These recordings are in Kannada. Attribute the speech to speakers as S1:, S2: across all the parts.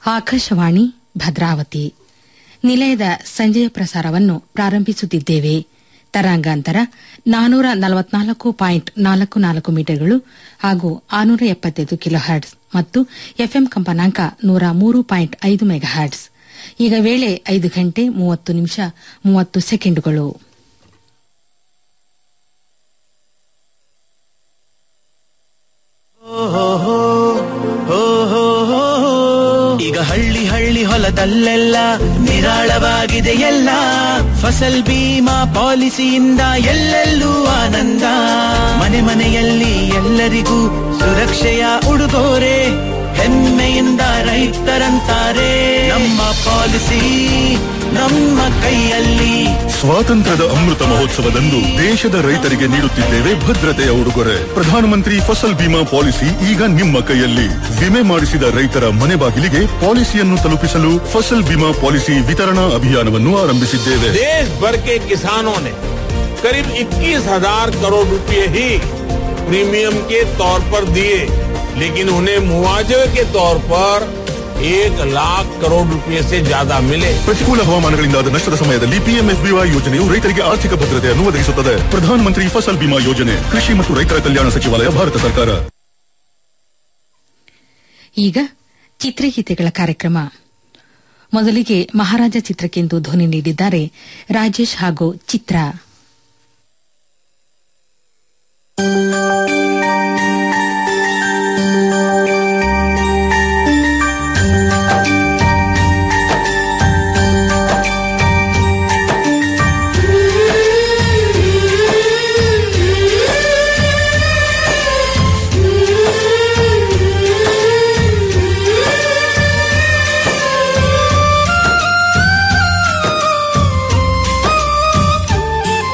S1: ಆಕಾಶವಾಣಿ ಭದ್ರಾವತಿ ನಿಲಯದ ಸಂಜೆಯ ಪ್ರಸಾರವನ್ನು ಪ್ರಾರಂಭಿಸುತ್ತಿದ್ದೇವೆ ತರಂಗಾಂತರ ನಾನೂರ ನಲವತ್ನಾಲ್ಕು ಪಾಯಿಂಟ್ ನಾಲ್ಕು ನಾಲ್ಕು ಮೀಟರ್ಗಳು ಹಾಗೂ ಆರುನೂರ ಎಪ್ಪತ್ತೈದು ಕಿಲೋ ಹರ್ಟ್ಸ್ ಮತ್ತು ಎಫ್ಎಂ ಕಂಪನಾಂಕ ನೂರ ಮೂರು ಪಾಯಿಂಟ್ ಐದು ಮೆಗಾ ಹರ್ಟ್ಸ್ ಈಗ ವೇಳೆ ಐದು ಗಂಟೆ ಮೂವತ್ತು ನಿಮಿಷ ಮೂವತ್ತು ಸೆಕೆಂಡುಗಳು
S2: ಈಗ ಹಳ್ಳಿ ಹಳ್ಳಿ ಹೊಲದಲ್ಲೆಲ್ಲ ನಿರಾಳವಾಗಿದೆ ಎಲ್ಲ ಫಸಲ್ ಬೀಮಾ ಪಾಲಿಸಿಯಿಂದ ಎಲ್ಲೆಲ್ಲೂ ಆನಂದ ಮನೆ ಮನೆಯಲ್ಲಿ ಎಲ್ಲರಿಗೂ ಸುರಕ್ಷೆಯ ಉಡುಗೊರೆ ಹೆಮ್ಮೆಯಿಂದ ರೈತರಂತಾರೆ ನಮ್ಮ ಪಾಲಿಸಿ ನಮ್ಮ ಕೈಯಲ್ಲಿ
S3: ಸ್ವಾತಂತ್ರ್ಯದ ಅಮೃತ ಮಹೋತ್ಸವದಂದು ದೇಶದ ರೈತರಿಗೆ ನೀಡುತ್ತಿದ್ದೇವೆ ಭದ್ರತೆಯ ಉಡುಗೊರೆ ಪ್ರಧಾನಮಂತ್ರಿ ಫಸಲ್ ಬಿಮಾ ಪಾಲಿಸಿ ಈಗ ನಿಮ್ಮ ಕೈಯಲ್ಲಿ ವಿಮೆ ಮಾಡಿಸಿದ ರೈತರ ಮನೆ ಬಾಗಿಲಿಗೆ ಪಾಲಿಸಿಯನ್ನು ತಲುಪಿಸಲು ಫಸಲ್ ಬಿಮಾ ಪಾಲಿಸಿ ವಿತರಣಾ ಅಭಿಯಾನವನ್ನು ಆರಂಭಿಸಿದ್ದೇವೆ
S4: देश भर के किसानों ने करीब 21,000 करोड़ रुपए ही प्रीमियम के तौर पर दिए लेकिन उन्हें मुआवजे के तौर पर एक लाख करोड़ रुपए से ज्यादा मिले
S3: ಪ್ರತಿಕೂಲ ಹವಾಮಾನಗಳಿಂದಾದ ನಷ್ಟದ ಸಮಯದಲ್ಲಿ ಪಿಎಂಎಫ್ಬಿವೈ ಯೋಜನೆಯು ರೈತರಿಗೆ ಆರ್ಥಿಕ ಭದ್ರತೆಯನ್ನು ಒದಗಿಸುತ್ತದೆ ಪ್ರಧಾನಮಂತ್ರಿ ಫಸಲ್ ಬಿಮಾ ಯೋಜನೆ ಕೃಷಿ ಮತ್ತು ರೈತರ ಕಲ್ಯಾಣ ಸಚಿವಾಲಯ ಭಾರತ ಸರ್ಕಾರ
S1: ಈಗ ಚಿತ್ರಗೀತೆಗಳ ಕಾರ್ಯಕ್ರಮ ಮೊದಲಿಗೆ ಮಹಾರಾಜ ಚಿತ್ರಕ್ಕೆಂದು ಧ್ವನಿ ನೀಡಿದ್ದಾರೆ ರಾಜೇಶ್ ಹಾಗೂ ಚಿತ್ರ
S5: Thank you.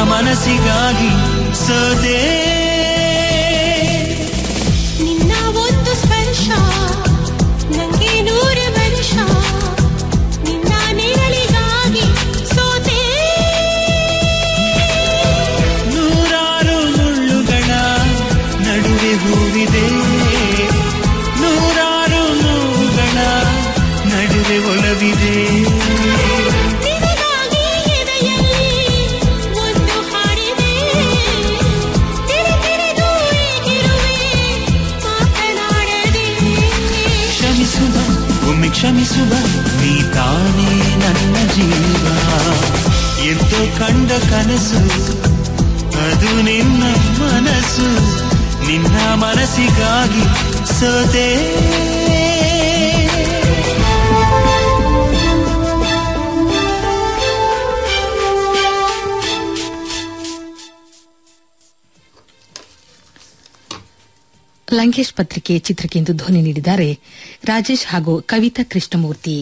S5: ಮನಸ್ಸಿಗಾಗಿ ಸೋದೆ
S6: ನಿನ್ನ ಒಂದು ಸ್ಪರ್ಶ ನಂಗೆ ನೂರು ವರ್ಷ ನಿನ್ನ ನೆರಳಿಗಾಗಿ ಸೋತೆ
S5: ನೂರಾರು ಮುಳ್ಳುಗಳ ನಡುವೆ ಹೂವಿದೆ ನೂರಾರು ನೋವುಗಳ ನಡುವೆ ಒಲವಿದೆ
S6: ನಿನಗಾಗಿ ಎದೆಯಲ್ಲಿ ಒಂದು ಹಾಡಿದೆ ತಿರು ತಿರುದು ಏಗಿರುವೆ ಮಾತನಾಡದೆ
S5: ಕ್ಷಮಿಸುವ ಒಮ್ಮೆ ಕ್ಷಮಿಸುವ ನೀ ತಾನೇ ನನ್ನ ಜೀವ ಎಂತೋ ಕಂಡ ಕನಸು ಅದು ನಿನ್ನ ಮನಸ್ಸು ನಿನ್ನ ಮನಸ್ಸಿಗಾಗಿ ಸೋತೆ
S1: ಲಂಕೇಶ್ ಪತ್ರಿಕೆ ಚಿತ್ರಕ್ಕೆಂದು ಧ್ವನಿ ನೀಡಿದ್ದಾರೆ ರಾಜೇಶ್ ಹಾಗೂ ಕವಿತಾ ಕೃಷ್ಣಮೂರ್ತಿ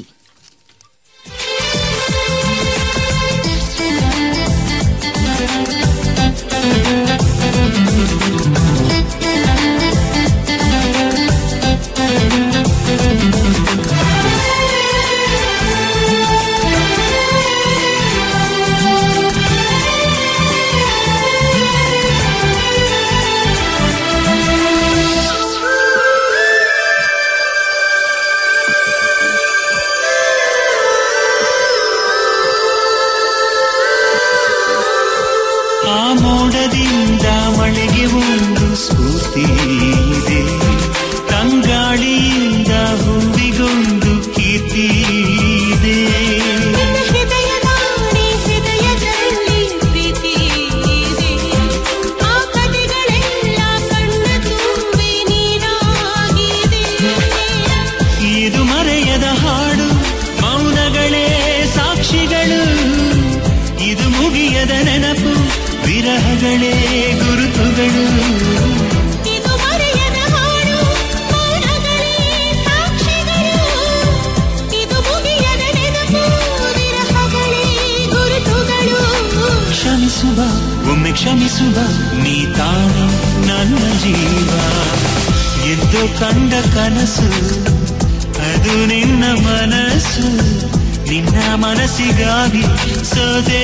S5: ಆ ಮೋಡದಿಂದ ಮಳೆಗೆ ಒಂದು ಸ್ಫೂರ್ತಿ ಇದೆ ತಂಗಾಳಿಯಿಂದ ಹೂವಿಗೊಂದು ಕೀರ್ತಿ ಇದೆ
S6: ನಿನ್ನ ಹೃದಯದಾಣೆ ಹೃದಯದಲ್ಲಿ ಪ್ರೀತಿ ಇದೆ ಆ ಕಥೆಗಳೆಲ್ಲ ಕಣ್ಣ ತುಂಬಿ ನೀರಾಗಿದೆ
S5: ಇದು ಮರೆಯದ ಹಾಡು ಮೌನಗಳೇ ಸಾಕ್ಷಿಗಳು ಇದು ಮುಗಿಯದ ನೆನಪು ವಿರಹಗಳೇ ಗುರುತುಗಳು
S6: ಇದು ಮರೆಯದ ಹಾಡು ಮೌನಗಳೇ ಸಾಕ್ಷಿಗಳು ಇದು ಮುಗಿಯದ ನೆನಪು ವಿರಹಗಳೇ ಗುರುತುಗಳು
S5: ಕ್ಷಮಿಸುವ ಒಮ್ಮೆ ಕ್ಷಮಿಸುವ ನೀ ತಾನೇ ನನ್ನ ಜೀವ ಎದ್ದು ಕಂಡ ಕನಸು ಅದು ನಿನ್ನ ಮನಸ್ಸು ನಿನ್ನ ಮನಸ್ಸಿಗಾಗಿ ಸೋದೆ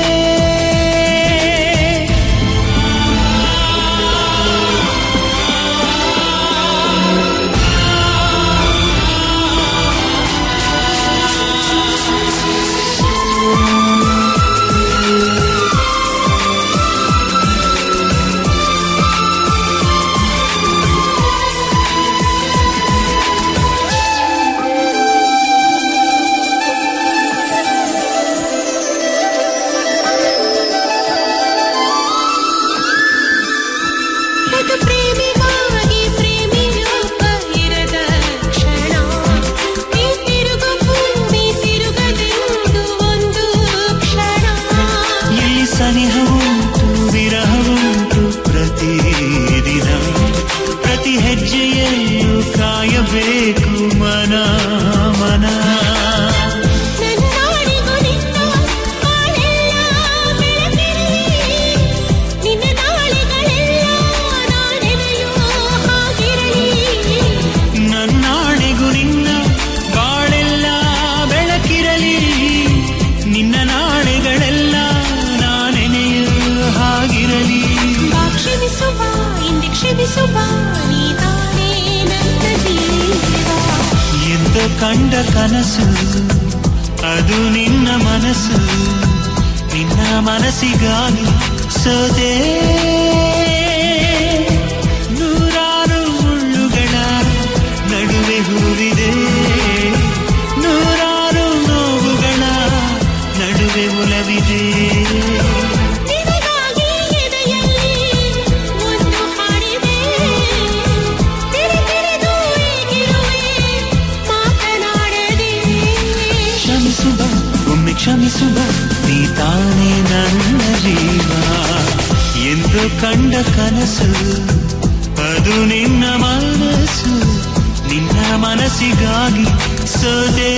S6: ಇದು ಪ್ರೇಮಿಗಾಗಿ ಪ್ರೇಮಿಯೊಬ್ಬ ಇರದ ಕ್ಷಣ ಈ ತಿರುಗು ಭೂಮಿ ತಿರುಗದೆಂದು ಒಂದು ಕ್ಷಣ
S5: ಇಲ್ಲಿ ಸನಿಹ ಉಂಟು ವಿರಹ ಉಂಟು ಪ್ರತಿದಿನ ಪ್ರತಿ ಹೆಜ್ಜೆಯಲ್ಲೂ ಕಾಯಬೇಕು ಮನ ಮನ
S6: ನನ್ನಾಡಿಗೂ ನಿನ್ನ ಬಾಳೆಲ್ಲ ಬೆಳಕಿರಲಿ ನಿನ್ನ ನಾಳೆಗಳೆಲ್ಲ ನಾನೆನೆಯೋ ಹಾಗಿರಲಿ
S5: ನನ್ನಾಣೆಗೂ ನಿನ್ನ ಬಾಳೆಲ್ಲ ಬೆಳಕಿರಲಿ ನಿನ್ನ ನಾಳೆಗಳೆಲ್ಲ ನಾನೆನೆಯು ಹಾಗಿರಲಿ
S6: ಬಾ ಕ್ಷಮಿಸುವ ಇಂದು ಕ್ಷಮಿಸುವ ನೀ ತಾನೇ ನನ್ನ ಜೀವ
S5: ಎಂದು ಕಂಡ ಕನಸು ಅದು ನಿನ್ನ ಮನಸ್ಸು ನಿನ್ನ ಮನಸ್ಸಿಗಾಗಿ ಸೋದೆ ನೂರಾರು ಮುಳ್ಳುಗಳ ನಡುವೆ ಹೂವಿದೆ ನೂರಾರು ನೋವುಗಳ ನಡುವೆ ಒಲವಿದೆ
S6: ನಿನಗಾಗಿ ಎದೆಯಲ್ಲಿ ಒಂದು ಹಾಡಿದೆ ತಿರು ತಿರುದು ಏಗಿರುವೆ ಮಾತನಾಡದೆ
S5: ಕ್ಷಮಿಸುವ ಒಮ್ಮೆ ಕ್ಷಮಿಸುವ ನೀ ತಾನೇ ನನ್ನ ಜೀವ ಎಂದು ಕಂಡ ಕನಸು ಅದು ನಿನ್ನ ಮನಸ್ಸು ನಿನ್ನ ಮನಸ್ಸಿಗಾಗಿ ಸೋದೆ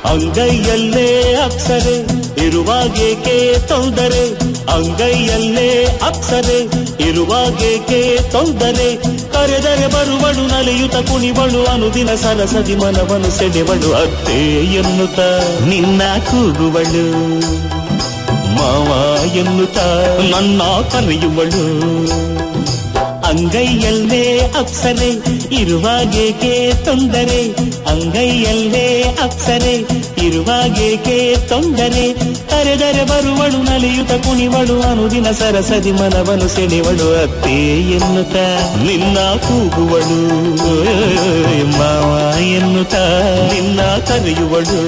S5: ಅಂಗೈಯಲ್ಲೇ ಅಪ್ಸರೆ ಇರುವಾಗೇಕೆ ತೊಂದರೆ ಅಂಗೈಯಲ್ಲೇ ಅಪ್ಸರೆ ಇರುವಾಗೇಕೆ ತೊಂದರೆ ಕರೆದರೆ ಬರುವಳು ನಲಿಯುತ ಕುಣಿವಳು ಅನುದಿನ ಸರಸದಿ ಮನವನು ಸೆಳೆವಳು ಅತ್ತೆ ಎನ್ನುತ್ತ ನಿನ್ನ ಕೂಗುವಳು ಮಾವ ಎನ್ನುತ್ತ ನನ್ನ ಕರೆಯುವಳು ಅಂಗೈಯಲ್ಲೇ ಅಪ್ಸರೆ ಇರುವಾಗೇಕೆ ತೊಂದರೆ ಅಂಗೈಯಲ್ಲೇ ಅಪ್ಸರೆ ಇರುವಾಗೇಕೆ ತೊಂದರೆ ಕರೆದರೆ ಬರುವಳು ನಲಿಯುತ ಕುಣಿವಳು ಅನುದಿನ ಸರಸದಿ ಮನವನು ಸೆಳೆವಳು ಅತ್ತೆ ಎನ್ನುತ್ತ ನಿನ್ನ ಕೂಗುವಳು ಮಾವ ಎನ್ನುತ್ತ ನಿನ್ನ ಕರೆಯುವಳು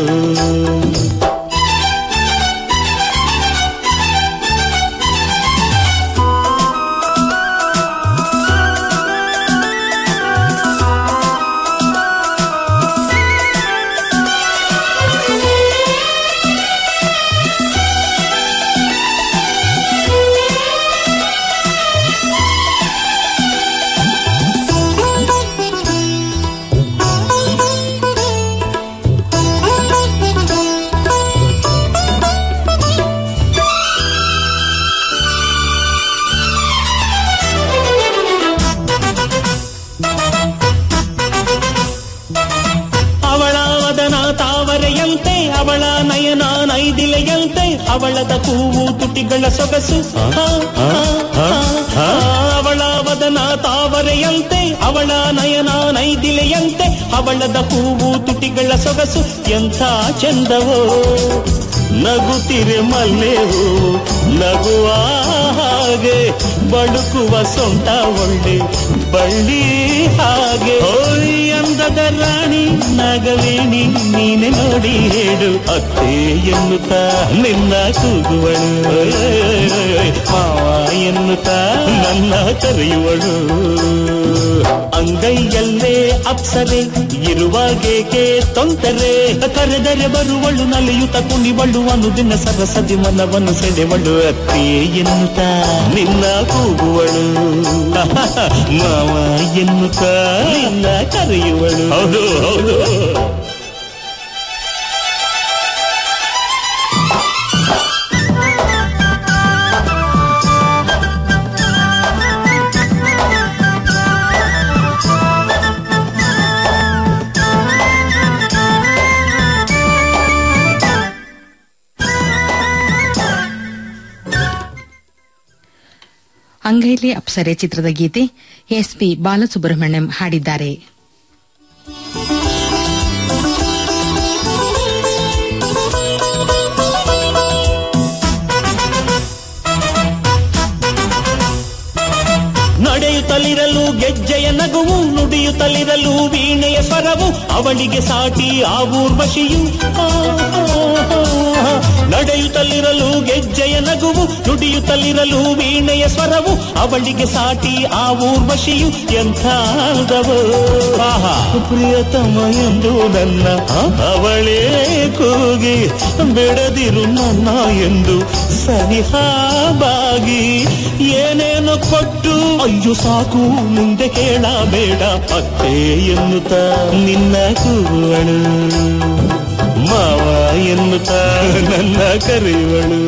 S5: ಅವಳ ವದನ ತಾವರೆಯಂತೆ ಅವಳ ನಯನ ನೈದಿಲೆಯಂತೆ ಅವಳದ ಹೂವು ತುಟಿಗಳ ಸೊಗಸು ಆ, ಆ, ಆ, ಆ. ಅವಳ ವದನ ತಾವರೆಯಂತೆ ಅವಳ ನಯನ ನೈದಿಲೆಯಂತೆ ಅವಳದ ಹೂವು ತುಟಿಗಳ ಸೊಗಸು ಎಂಥ ಚಂದವೋ ನಗುತ್ತಿರೆ ಮಲ್ಲೆ ಹೂವು ನಗುವ ಹಾಗೆ ಬಳುಕುವ ಸೊಂಟ ಒಳ್ಳೆ ಬಳ್ಳಿ ಹಾಗೆ ಓಯ್ ಅಂದದ ರಾಣಿ ನಗವೇಣಿ ನೀನೆ ನೋಡಿ ಹೇಳು ಅತ್ತೆ ಎನ್ನುತ್ತ ನಿನ್ನ ಕೂಗುವಳು ಮಾವ ಎನ್ನುತ್ತ ನನ್ನ ಕರೆಯುವಳು ಅಂಗೈಯಲ್ಲೇ ಅಪ್ಸರೆ ಇರುವಾಗೇಕೆ ತೊಂದರೆ ಕರೆದರೆ ಬರುವಳು ನಲಿಯುತ ಕುಣಿವಳು ಅನುದಿನ ಸರಸದಿ ಮನವನ್ನು ಸೆಳೆವಳು ಅತ್ತೆ ಎನ್ನುತ್ತ ನಿನ್ನ ಕೂಗುವಳು ಮಾವ ಎನ್ನುತ್ತ ನಿನ್ನ ಕರೆಯುವಳು ಹೌದು ಹೌದು
S1: ಅಂಗೈಲಿ ಅಪ್ಸರೆ ಚಿತ್ರದ ಗೀತೆ ಎಸ್ಪಿ ಬಾಲಸುಬ್ರಹ್ಮಣ್ಯಂ ಹಾಡಿದ್ದಾರೆ
S5: ನಡೆಯುತ್ತಲಿರಲು ಗೆಜ್ಜೆಯ ನಗುವು ನುಡಿಯುತ್ತಲಿರಲು ವೀಣೆಯ ಸ್ವರವು ಅವಳಿಗೆ ಸಾಟಿ ಆ ಊರ್ವಶಿಯು ಆ, ಆ, ಆ. ನಡೆಯುತ್ತಲಿರಲು ಗೆಜ್ಜೆಯ ನಗುವು ನುಡಿಯುತ್ತಲಿರಲು ವೀಣೆಯ ಸ್ವರವು ಅವಳಿಗೆ ಸಾಟಿ ಆ ಊರ್ವಶಿಯು ಎಂಥ ಅಂದವೋ ಆಹಾ ಪ್ರಿಯತಮ ಎಂದು ನನ್ನ ಅವಳೇ ಕೂಗಿ ಬಿಡದಿರು ನನ್ನ ಎಂದು ಸನಿಹಾಬಾಗಿ ಏನೇನು ಕೊಟ್ಟು ಅಯ್ಯೋ ಸಾಕು ಮುಂದೆ ಕೇಳಬೇಡ ಅತ್ತೆ ಎನ್ನುತ್ತ ನಿನ್ನ ಕೂವಳು ಮಾವ ಎನ್ನುತ್ತ ನನ್ನ ಕರೆಯುವಳು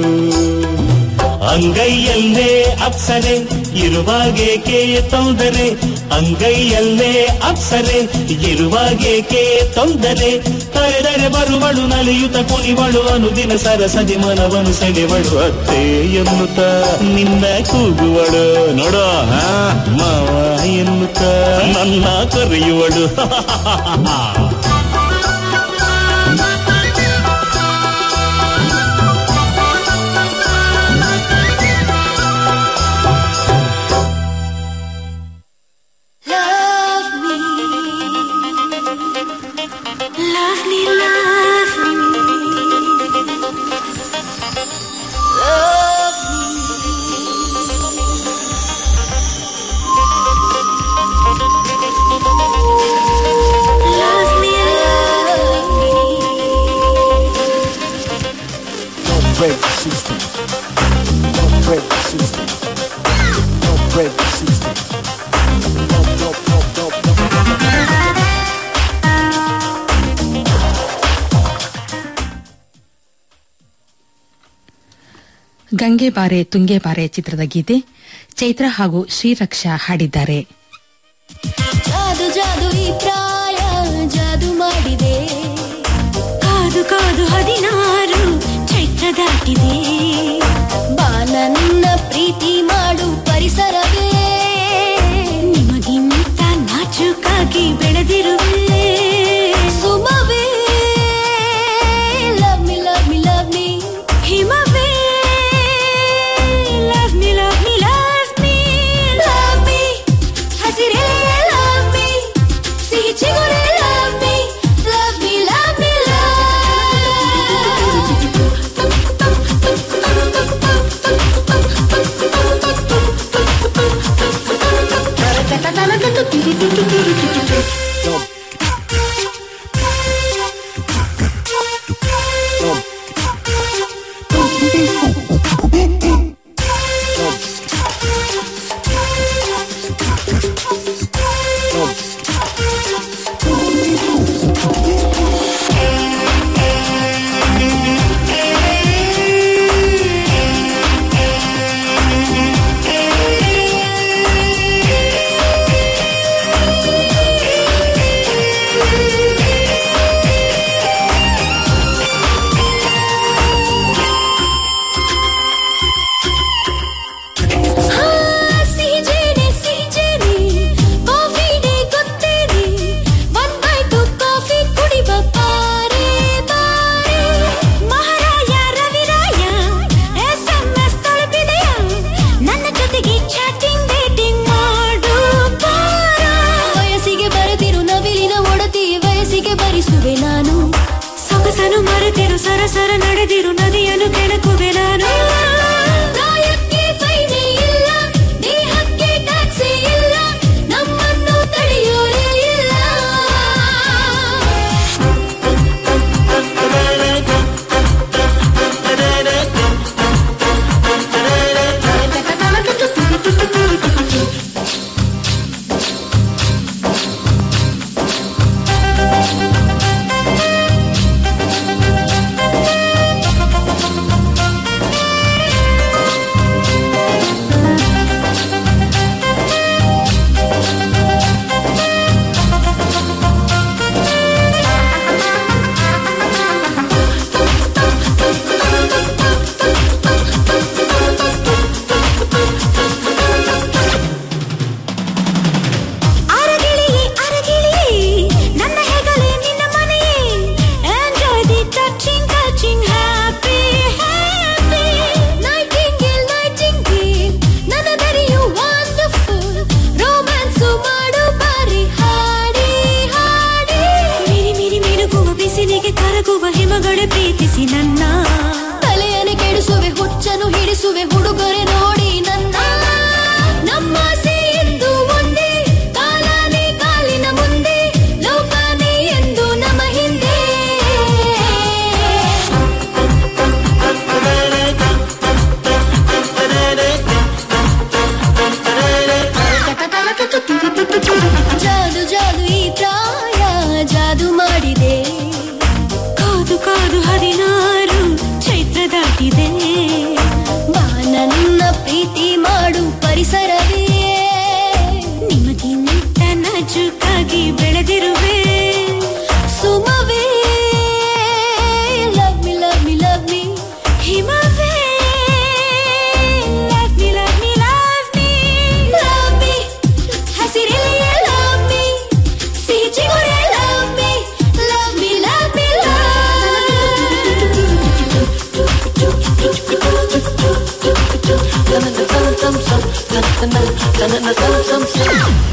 S5: ಅಂಗೈಯಲ್ಲೇ ಅಪ್ಸರೆ ಇರುವಾಗೇಕೆ ತೊಂದರೆ ಅಂಗೈಯಲ್ಲೇ ಅಪ್ಸರೆ ಇರುವಾಗೇಕೆ ತೊಂದರೆ ಕರೆದರೆ ಬರುವಳು ನಲಿಯುತ ಕುಣಿವಳು ಅನುದಿನ ಸರಸದಿ ಮನವನು ಸೆಳೆವಳು ಅತ್ತೆ ಎನ್ನುತ್ತ ನಿನ್ನ ಕೂಗುವಳು ನೋಡೋ ಹಾ, ಮಾವ ಎನ್ನುತ್ತ ನನ್ನ ಕರೆಯುವಳು
S6: Love me. Love me, love me. Love me. Love me,
S1: ಗಂಗೆ ಬಾರೆ ತುಂಗೆ ಬಾರೆ ಚಿತ್ರದ ಗೀತೆ ಚೈತ್ರ ಹಾಗೂ ಶ್ರೀರಕ್ಷಾ ಹಾಡಿದ್ದಾರೆ
S6: ಜಾದು ಜಾದು ಈ ಪ್ರಾಯ ಜಾದು ಮಾಡಿದೆ ಕಾದು ಕಾದು ಹದಿನಾರು ಚೈತ್ರ ದಾಟಿದೆ ಬಾ ನನ್ನ ಪ್ರೀತಿ ಮಾಡು ಪರಿಸರವೇ ನಿಮಗಿಂತ ನಾಜುಕಾಗಿ ಬೆಳೆದಿರುವೆ ಸುಮವೇ love me love me love me ಹಿಮವೇ love me love me love me love me ಹಸಿರೇ ಲವ್ ಮಿ ಸಿಹಿ ಚಿಗುರೇ love me love me love me ಹಾ, ಸಿಹಿಜೇನೆ, ಸಿಹಿಜೇನೆ, ಕಾಫಿ ಡೇ ಗೊತ್ತೇನೆ, ಬಂದಾಯ್ತು ಕಾಫಿ ಕುಡಿವ ಬಾರೆ, ಬಾರೆ. ಮಹಾರಾಯ ರವಿರಾಯ SMS ತಲುಪಿದೆಯ? ನನ್ನ ಜೊತೆಗೆ ಚಾಟಿಂಗ್ ಡೇಟಿಂಗ್ ಮಾಡು ಬಾರ. ವಯಸ್ಸಿಗೆ ಬರೆದಿರು ನವಿಲಿನ ಒಡತಿ ವಯಸ್ಸಿಗೆ ಬರಿಸುವೆ ನಾನು ಸೊಗಸನು ಮರೆತಿರು ಸರಸರ ನಡೆದಿರು ನದಿಯನ್ನು ಕೆಣಕುವೆ ನಾನು ಪ್ರಾಯಕ್ಕೆ ಫೈನೆ ಇಲ್ಲ ದೇಹಕ್ಕೆ ಟ್ಯಾಕ್ಸಿ ಇಲ್ಲ ನಮ್ಮನ್ನು ತಡೆಯೋರೇ ಇಲ್ಲ ಅರಗಿಳಿಯೇ ಅರಗಿಳಿಯೇ ನನ್ನ ಹೆಗಲೇ ನಿನ್ನ ಮನೆಯೇ enjoy the touching touching happy happy nightingale nightingale ನನ್ನ ದರಿಯು ವಂಡರ್ಫುಲ್ ರೋಮ್ಯಾನ್ಸ್ ಮಾಡು ಬಾರಿ ಹಾಡಿ ಹಾಡಿ ಮಿರಿ ಮಿರಿ ಮಿರುಗುವ ಬಿಸಿಲಿಗೆ ಕರಗುವ ಹಿಮಗಳೇ ಪ್ರೀತಿಸಿ ನನ್ನ ತಲೆಯನೆ ಕೆಡಿಸುವೆ ಹುಚ್ಚನು ಹಿಡಿಸುವೆ ಹುಡುಗರೆ ನೋಡಿ ನನ್ನ ನಮ್ಮಾಸೆ ಎಂದು ಒಂದೇ ಕಾಲಾನೆ ಕಾಲಿನ ಮುಂದೆ ಲೋಕಾನೆ ಎಂದು ನಮ್ಮ ಹಿಂದೆ ಜಾದು ಜಾದು ಈ ಪ್ರಾಯ ಜಾದು ಮಾಡಿದೆ ಕಾದು ಕಾದು ಹದಿನಾರು ಚೈತ್ರ ದಾಟಿದೆ ಬಾ ನನ್ನ ಪ್ರೀತಿ ಮಾಡು ಪರಿಸರವೇ ನಿಮಗಿಂತ ನಾಜುಕಾಗಿ ಬೆಳೆದಿರುವೆ ಸುಮವೇ love me love me love me ಹಿಮವೇ love me love me love me love me ಹಸಿರೆಲೆಯೇ ಲವ್ ಮಿ ಸಿಹಿ ಚಿಗುರೇ love me love me love me love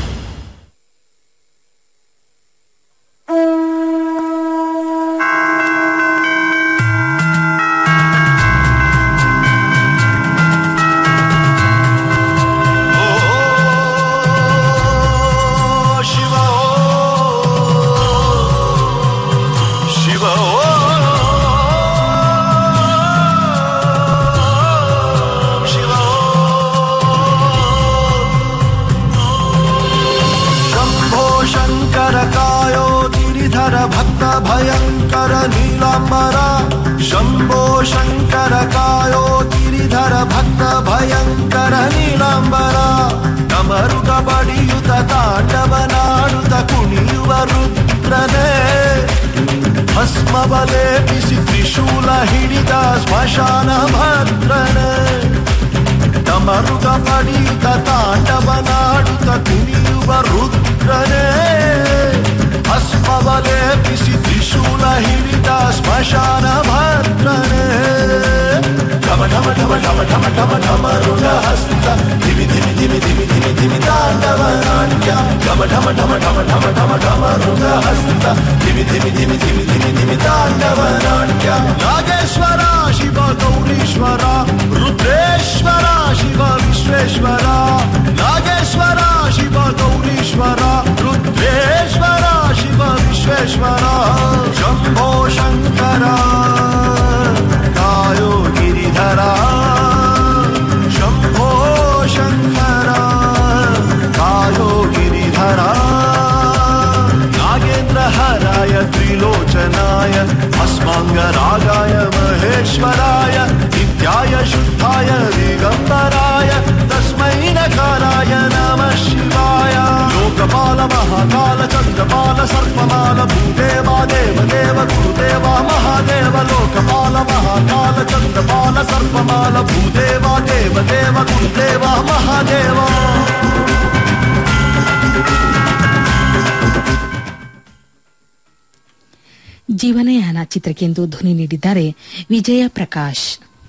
S7: Shiva Shiva Shiva
S8: Giridhara ಭಕ್ತ ಭಯಂಕರ ನೀಲಾಂಬರ ಶಂಭೋ ಶಂಕರ ಕಾಯೋ ಗಿರಿಧರ ಭಕ್ತ ಭಯಂಕರ ನೀಲಾಂಬರ ಡಮರುಗ ಬಡಿಯುತ ತಾಂಡವನಾಡುತ್ತ ಕುಣಿಯುವ ರುದ್ರನೇ ಭಸ್ಮ ಬಲೆ ಬಿಸಿ ತ್ರಿಶೂಲ ಹಿಡಿದ ಸ್ಮಶಾನ ಭದ್ರನೇ ಡಮರುಗ ಪಡಿಯುತ್ತ ತಾಂಡವನಾಡುತ್ತ ಕುಣಿಯುವ ರುದ್ರನೇ ಭಸ್ಮವಲೆ ಬಿಸಿ ತ್ರಿಶೂಲ ಹಿಡಿದ ಸ್ಮಶಾನ ಭದ್ರನೇ ಢಮ ಢಮ ಢಮ ಢಮ ಢಮ ಢಮ ಢಮರುಗ ಹಸ್ತ ಧಿಮಿ ಧಿಮಿ ಧಿಮಿ ಧಿಮಿ ಧಿಮಿ ಧಿಮಿ ತಾಂಡವ ನಾಟ್ಯ ಢಮ ಢಮ ಢಮ ಢಮ ಢಮ ಢಮ ಢಮರುಗ ಹಸ್ತ ಧಿಮಿ ಧಿಮಿ ಧಿಮಿ ಧಿಮಿ ಧಿಮಿ ಧಿಮಿ ತಾಂಡವ ನಾಟ್ಯ ನಾಗೇಶ್ವರ ಶಿವ ಗೌರೀಶ್ವರ ರುದ್ರೇಶ್ವರ ಶಿವ ವಿಶ್ವೇಶ್ವರ ನಾಗೇಶ್ವರ ಶಿವ ಗೌರೀಶ್ವರ ರುದ್ರೇಶ್ವರ ಶಿವ ವಿಶ್ವೇಶ್ವರ ಶಂಭೋ ಶಂಕರ ಕಾಯೋ ಗಿರಿಧರ ಶಂಭೋ ಶಂಕರ ಕಾಯೋ ಗಿರಿಧರ ನಾಗೇಂದ್ರ ಹರಾಯ ತ್ರಿಲೋಚನಾಯ ಭಸ್ಮಾಂಗರಾಗಾಯ ಮಹೇಶ್ವರಾಯ ನಿತ್ಯಾಯ ಶುದ್ಧಾಯ ದಿಗಂಬರಾಯ ತಸ್ಮೈ ನಕಾರಾಯ ನಮಃ ಶಿವಾಯ ಲೋಕಪಾಲ ಮಹಾಕಾಲ ಚಂದ್ರಪಾಲ ಸರ್ಪಮಾಲ ಭೂದೇವ ದೇವ ದೇವ ಗುರುದೇವ ಮಹಾದೇವ ಲೋಕಪಾಲ ಮಹಾಕಾಲ ಚಂದ್ರಪಾಲ ಸರ್ಪಮಾಲ ಭೂದೇವ ದೇವ ದೇವ ಗುರುದೇವ ಮಹಾದೇವ
S1: ಜೀವನಯಾನ ಚಿತ್ರಕ್ಕೆಂದು ಧ್ವನಿ ನೀಡಿದ್ದಾರೆ ವಿಜಯ ಪ್ರಕಾಶ್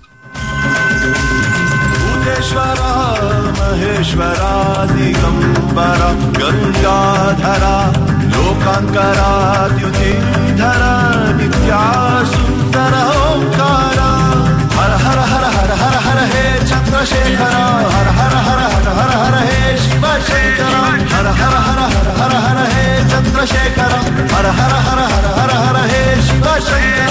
S8: ಭೂತೇಶ್ವರ ಮಹೇಶ್ವರ ದಿಗಂಬರ ಗಂಗಾಧರ ಲೋಕಾಂಕರ ದ್ಯುತಿಧರ ನಿತ್ಯಾ ಸುಂದರ ಓಂಕಾರ ಹರ ಹರ ಹರ ಹರ ಹರ ಹರ ಹೇ ಚಂದ್ರಶೇಖರ ಹರ ಹರ ಹರ ಹರ ಹರ ಹರ ಹೇ ಶಿವಶಂಕರ ಹರ ಹರ ಹರ ಹರ ಹರ ಹರ ಹೇ ಚಂದ್ರಶೇಖರ ಹರ ಹರ ಹರ ಹರ ಹರ ಹರ ಹೇ ಶಿವಶಂಕರ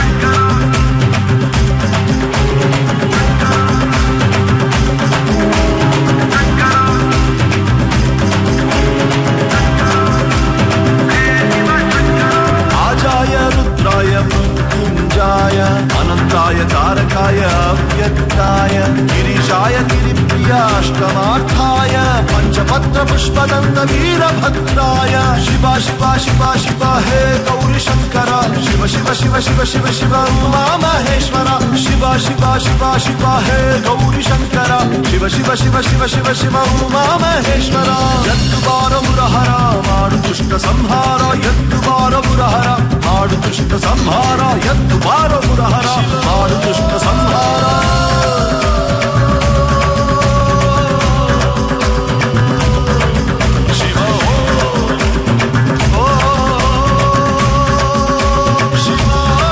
S8: आजाय रुद्राय मृत्युञ्जाय अनन्ताय तारकाय अव्यक्ताय गिरीशाय गिरिप्रियाष्टमार्थाय पञ्चपत्र पुष्पदन्त वीरभद्राय शिवा शिवा शिवा शिवा हे गौरीशङ्कर शिव शिव शिव शिव शिव शिव उमा महेश्वर शिवा शिवा शिवा शिवा हे गौरीशङ्कर ಶಿವ ಶಿವ ಶಿವ ಶಿವ ಶಿವ ಶಿವ ಉಮಾ ಮಹೇಶ್ವರ ಎದ್ದು ಬಾರ ಮುರಹರ ಮಾಡು ದುಷ್ಟ ಸಂಹಾರ ಎದ್ದು ಬಾರ ಮುರಹರ ಮಾಡು ದುಷ್ಟ ಸಂಹಾರ ಎದ್ದು ಬಾರ ಮುರಹರ ಮಾಡು ದುಷ್ಟ ಸಂಹಾರ ಶಿವ ಓ, ಓ, ಶಿವ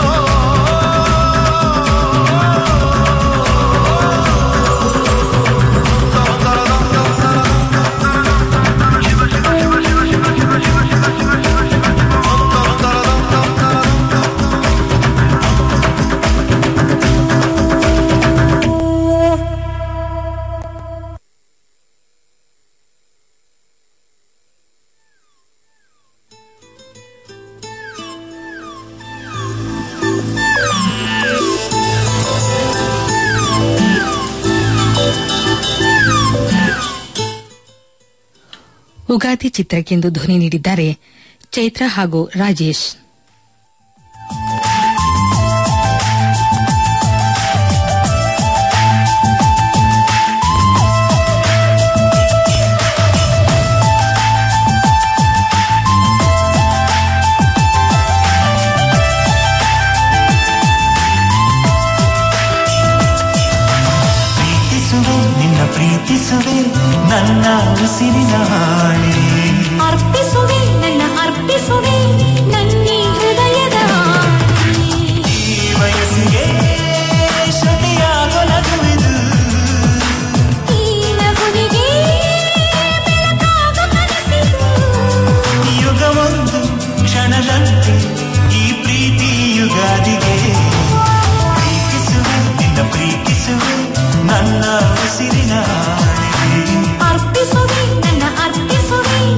S1: ಉಗಾದಿ ಚಿತ್ರಕ್ಕೆಂದು ಧ್ವನಿ ನೀಡಿದ್ದಾರೆ ಚೈತ್ರ ಹಾಗೂ ರಾಜೇಶ್
S5: ಪ್ರೀತಿಸುವೆ ನಿನ್ನ ಪ್ರೀತಿಸುವೆ ನನ್ನ ಉಸಿರಿನ ಹಾಳೆ
S6: ಅರ್ಪಿಸುವೆ ನನ್ನ ಅರ್ಪಿಸುವೆ ನನ್ನಿ ಹೃದಯದ
S5: ಈ ವಯಸ್ಸಿಗೆ ಶ್ರುತಿಯಾಗೊಲಗುವುದು
S6: ಈ ನಗುವಿಗೆ ಬೆಳಕಾಗ ಕನಸಿದು
S5: ಯುಗವೊಂದು ಕ್ಷಣದಂತೆ ಈ ಪ್ರೀತಿ ಯುಗಾದಿಗೆ ಪ್ರೀತಿಸುವೆ ನಿನ್ನ ಪ್ರೀತಿಸುವೆ ನನ್ನ ಉಸಿರಿನ ಹಾಳೆ
S6: ಅರ್ಪಿಸುವೆ ನನ್ನ ಅರ್ಪಿಸುವೆ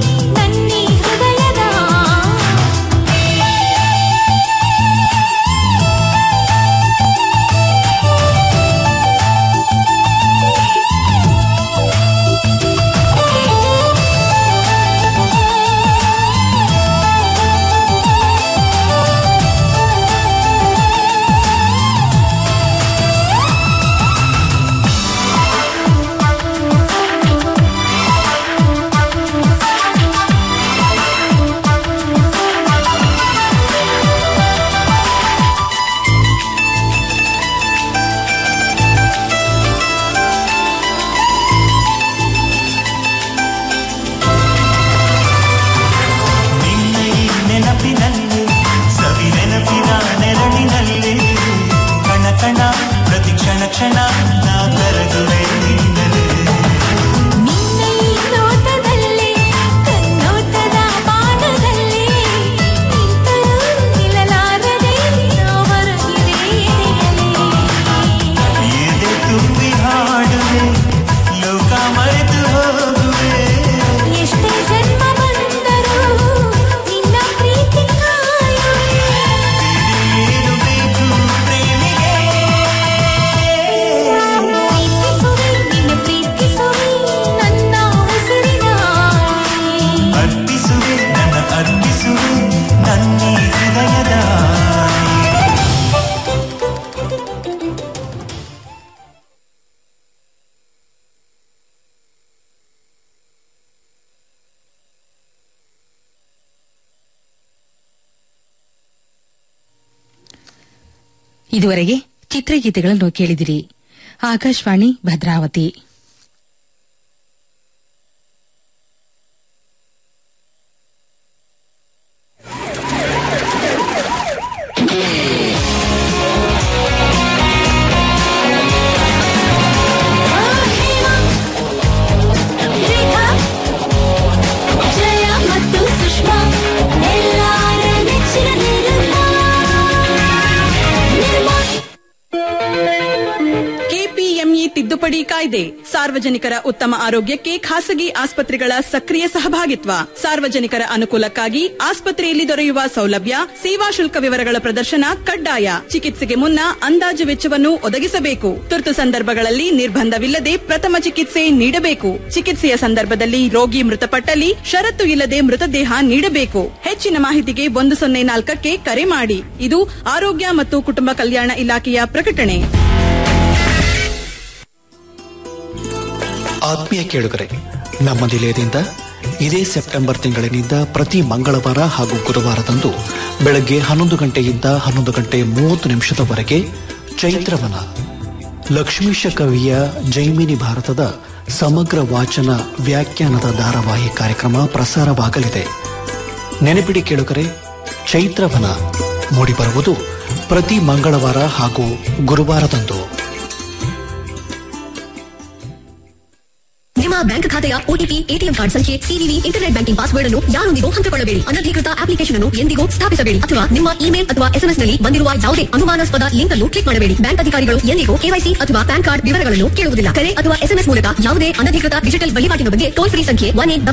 S1: ಇದುವರೆಗೆ ಚಿತ್ರಗೀತೆಗಳನ್ನು ಕೇಳಿದಿರಿ ಆಕಾಶವಾಣಿ ಭದ್ರಾವತಿ
S6: ರೇಖಾ ಜಯ ಮತ್ತು ಸುಷ್ಮಾ ಎಲ್ಲಾರ ನೆಚ್ಚಿನ ನಿರ್ಮಾ ನಿರ್ಮಾ
S9: ಕೆಪಿಎಂಇ ತಿದ್ದುಪಡಿ ಕಾಯ್ದೆ ಸಾರ್ವಜನಿಕರ ಉತ್ತಮ ಆರೋಗ್ಯಕ್ಕೆ ಖಾಸಗಿ ಆಸ್ಪತ್ರೆಗಳ ಸಕ್ರಿಯ ಸಹಭಾಗಿತ್ವ ಸಾರ್ವಜನಿಕರ ಅನುಕೂಲಕ್ಕಾಗಿ ಆಸ್ಪತ್ರೆಯಲ್ಲಿ ದೊರೆಯುವ ಸೌಲಭ್ಯ ಸೇವಾ ಶುಲ್ಕ ವಿವರಗಳ ಪ್ರದರ್ಶನ ಕಡ್ಡಾಯ ಚಿಕಿತ್ಸೆಗೆ ಮುನ್ನ ಅಂದಾಜು ವೆಚ್ಚವನ್ನು ಒದಗಿಸಬೇಕು ತುರ್ತು ಸಂದರ್ಭಗಳಲ್ಲಿ ನಿರ್ಬಂಧವಿಲ್ಲದೆ ಪ್ರಥಮ ಚಿಕಿತ್ಸೆ ನೀಡಬೇಕು ಚಿಕಿತ್ಸೆಯ ಸಂದರ್ಭದಲ್ಲಿ ರೋಗಿ ಮೃತಪಟ್ಟಲ್ಲಿ ಷರತ್ತು ಇಲ್ಲದೆ ಮೃತದೇಹ ನೀಡಬೇಕು ಹೆಚ್ಚಿನ ಮಾಹಿತಿಗೆ ಒಂದು ಸೊನ್ನೆ ನಾಲ್ಕಕ್ಕೆ ಕರೆ ಮಾಡಿ ಇದು ಆರೋಗ್ಯ ಮತ್ತು ಕುಟುಂಬ ಕಲ್ಯಾಣ ಇಲಾಖೆಯ ಪ್ರಕಟಣೆ
S10: ಆತ್ಮೀಯ ಕೇಳುಗರೆ ನಮ್ಮ ನಿಲಯದಿಂದ ಇದೇ ಸೆಪ್ಟೆಂಬರ್ ತಿಂಗಳಿನಿಂದ ಪ್ರತಿ ಮಂಗಳವಾರ ಹಾಗೂ ಗುರುವಾರದಂದು ಬೆಳಗ್ಗೆ ಹನ್ನೊಂದು ಗಂಟೆಯಿಂದ ಹನ್ನೊಂದು ಗಂಟೆ ಮೂವತ್ತು ನಿಮಿಷದವರೆಗೆ ಚೈತ್ರವನ ಲಕ್ಷ್ಮೀಶ ಕವಿಯ ಜೈಮಿನಿ ಭಾರತದ ಸಮಗ್ರ ವಾಚನ ವ್ಯಾಖ್ಯಾನದ ಧಾರಾವಾಹಿ ಕಾರ್ಯಕ್ರಮ ಪ್ರಸಾರವಾಗಲಿದೆ ನೆನಪಿಡಿ ಕೇಳುಗರೆ ಚೈತ್ರವನ ಮೂಡಿಬರುವುದು ಪ್ರತಿ ಮಂಗಳವಾರ ಹಾಗೂ ಗುರುವಾರದಂದು
S11: ನಿಮ್ಮ ಬ್ಯಾಂಕ್ ಖಾತೆಯ ಓಟಿಪಿ ಎಟಿಎಂ ಕಾರ್ಡ್ ಸಂಖ್ಯೆ ಸಿವಿವಿ ಇಂಟರ್ನೆಟ್ ಬ್ಯಾಂಕಿಂಗ್ ಪಾಸ್ವರ್ಡ್ ಅನ್ನು ಯಾರೊಂದಿಗೂ ಹಂಚಿಕೊಳ್ಳಬೇಡಿ ಅನಧಿಕೃತ ಅಪ್ಲಿಕೇಶನ್ ಅನ್ನು ಎಂದಿಗೂ ಸ್ಥಾಪಿಸಬೇಡಿ ಅಥವಾ ನಿಮ್ಮ ಇಮೇಲ್ ಅಥವಾ ಎಸ್ಎಂಎಸ್ ನಲ್ಲಿ ಬಂದಿರುವ ಯಾವುದೇ ಅನುಮಾನಾಸ್ಪದ ಲಿಂಕ್ ಅನ್ನು ಕ್ಲಿಕ್ ಮಾಡಬೇಡಿ ಬ್ಯಾಂಕ್ ಅಧಿಕಾರಿಗಳು ಎಂದಿಗೂ ಕೆವೈಸಿ ಅಥವಾ ಪ್ಯಾನ್ ಕಾರ್ಡ್ ವಿವರಗಳನ್ನು ಕೇಳುವುದಿಲ್ಲ ಕರೆ ಅಥವಾ ಎಸ್ಎಂಎಸ್ ಮೂಲಕ ಯಾವುದೇ ಅನಧಿಕೃತ ಡಿಜಿಟಲ್ ವಹಿವಾಟಿನ ಬಗ್ಗೆ ಟೋಲ್ ಫ್ರೀ ಸಂಖ್ಯೆ ಒನ್ ಏಟ್